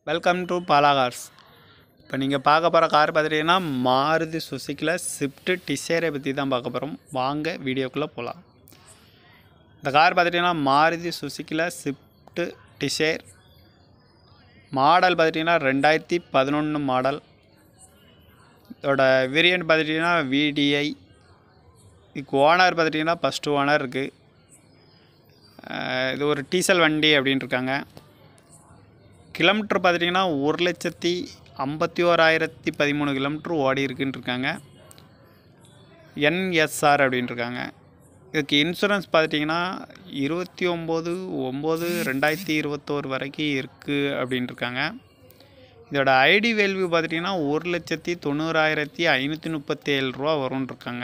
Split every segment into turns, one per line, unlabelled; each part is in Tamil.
வெல்கம் டு பாலாகார்ஸ் இப்போ நீங்கள் பார்க்க போகிற கார் பார்த்துட்டிங்கன்னா மாருதி சுசுக்கியில் ஸ்விஃப்ட் டிசைரை பற்றி தான் பார்க்க போகிறோம் வாங்க வீடியோக்குள்ளே போகலாம் இந்த கார் பார்த்துட்டிங்கன்னா மாருதி சுசுக்கியில் ஸ்விஃப்ட் டிசைர் மாடல் பார்த்துட்டிங்கன்னா ரெண்டாயிரத்தி பதினொன்று மாடல் இதோட வேரியன்ட் பார்த்துட்டிங்கன்னா விடிஐ இதுக்கு ஓனர் பார்த்துட்டிங்கன்னா ஃபஸ்ட்டு ஓனர் இருக்குது இது ஒரு டீசல் வண்டி அப்படின்னு இருக்காங்க கிலோமீட்டர் பார்த்துட்டிங்கன்னா ஒரு லட்சத்தி ஐம்பத்தி ஓராயிரத்தி பதிமூணு கிலோமீட்டர் ஓடி இருக்குன்னு இருக்காங்க என்எஸ்ஆர் அப்படின்னு இருக்காங்க இதுக்கு இன்சூரன்ஸ் பார்த்துட்டிங்கன்னா இருபத்தி ஒம்பது ஒம்பது ரெண்டாயிரத்தி இருபத்தோரு வரைக்கும் இருக்குது அப்படின்னு இருக்காங்க இதோட ஐடி வேல்யூ பார்த்துட்டிங்கன்னா ஒரு லட்சத்தி தொண்ணூறாயிரத்தி ஐநூற்றி முப்பத்தி ஏழு ரூபா வரும்னு இருக்காங்க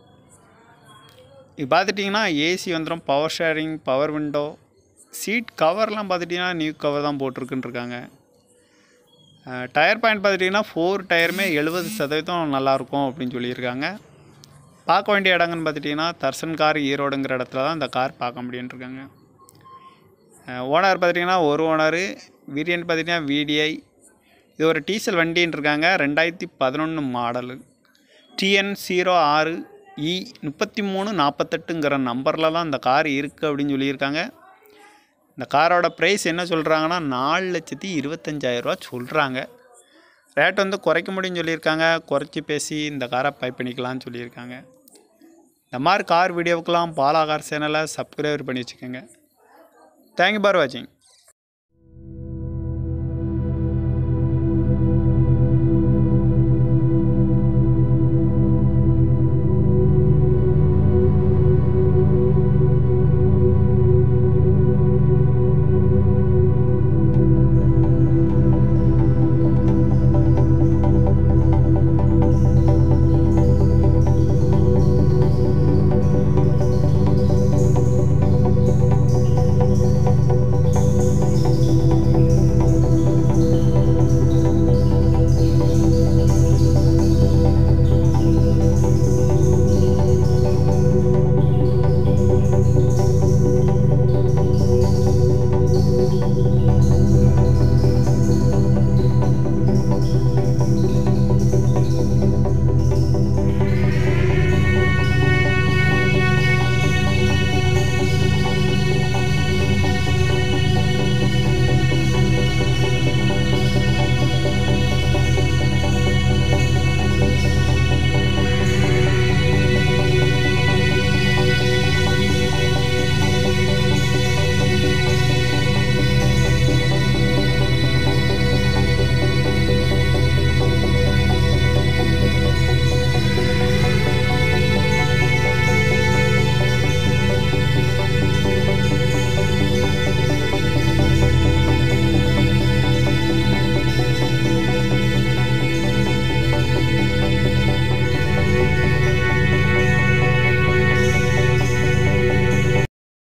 இது பார்த்துட்டிங்கன்னா ஏசி வந்துடும் power sharing power window seat கவர்லாம் பார்த்துட்டிங்கன்னா நியூ கவர் தான் போட்டிருக்குன்னு இருக்காங்க டயர் பாயிண்ட் பார்த்துட்டிங்கன்னா ஃபோர் டயருமே எழுபது சதவீதம் நல்லாயிருக்கும் அப்படின்னு சொல்லியிருக்காங்க பார்க்க வேண்டிய இடங்கன்னு பார்த்துட்டிங்கன்னா தர்சன் கார் ஈரோடுங்கிற இடத்துல தான் இந்த கார் பார்க்க முடியும்னு இருக்காங்க ஓனர் பார்த்துட்டிங்கன்னா ஒரு ஓனர் வேரியன்ட் பார்த்திங்கன்னா விடிஐ இது ஒரு டீசல் வண்டின்னு இருக்காங்க ரெண்டாயிரத்தி பதினொன்று மாடலு டிஎன் ஜீரோ ஆறு இ முப்பத்தி மூணு நாற்பத்தெட்டுங்கிற நம்பரில் தான் இந்த கார் இருக்குது அப்படின்னு சொல்லியிருக்காங்க இந்த காரோட ப்ரைஸ் என்ன சொல்கிறாங்கன்னா நாலு லட்சத்தி இருபத்தஞ்சாயிரரூவா சொல்கிறாங்க ரேட் வந்து குறைக்க முடியும்னு சொல்லியிருக்காங்க குறைச்சி பேசி இந்த காரை பை பண்ணிக்கலாம்னு சொல்லியிருக்காங்க இந்த மாதிரி கார் வீடியோவுக்கெல்லாம் பாலா கார் சேனலை சப்ஸ்கிரைபர் பண்ணி வச்சுக்கோங்க தேங்க்யூ ஃபார் வாட்சிங்